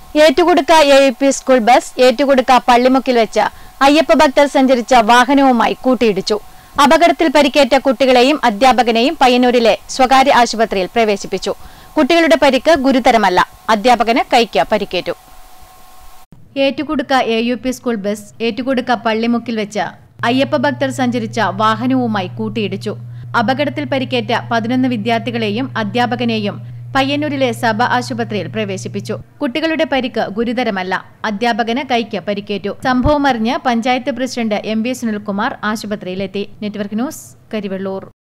ഏറ്റുകൊടുക്ക A U P school bus ഏറ്റുകൊടുക്ക പള്ളിമുക്കിൽ വെച്ച് അയ്യപ്പ ഭക്തർ സഞ്ചരിച്ച വാഹനവുമായി കൂട്ടിയിടിച്ചു അപകടത്തിൽ പരിക്കേറ്റ കുട്ടികളെയും അധ്യാപകനെയും പയ്യന്നൂരിലെ സ്വകാര്യ ആശുപത്രിയിൽ പ്രവേശിപ്പിച്ചു കുട്ടികളുടെ പരിക്ക് ഗുരുതരമല്ല അധ്യാപകന് കൈക്ക് പരിക്കേറ്റു ഏറ്റുകൊടുക്ക A U P school bus ഏറ്റുകൊടുക്ക പള്ളിമുക്കിൽ വെച്ച് അയ്യപ്പ ഭക്തർ സഞ്ചരിച്ച വാഹനവുമായി കൂട്ടിയിടിച്ചു അപകടത്തിൽ പരിക്കേറ്റ പതിനൊന്ന് വിദ്യാർത്ഥികളെയും അധ്യാപകനെയും പയ്യന്നൂരിലെ സഭ ആശുപത്രിയിൽ പ്രവേശിപ്പിച്ചു കുട്ടികളുടെ പരിക്ക് ഗുരുതരമല്ല അധ്യാപകന് കൈക്ക് പരിക്കേറ്റു സംഭവം അറിഞ്ഞ് panchayat president M V Sunilkumar ആശുപത്രിയിലെത്തി നെറ്റ്വർക്ക് ന്യൂസ് കരിവെള്ളൂർ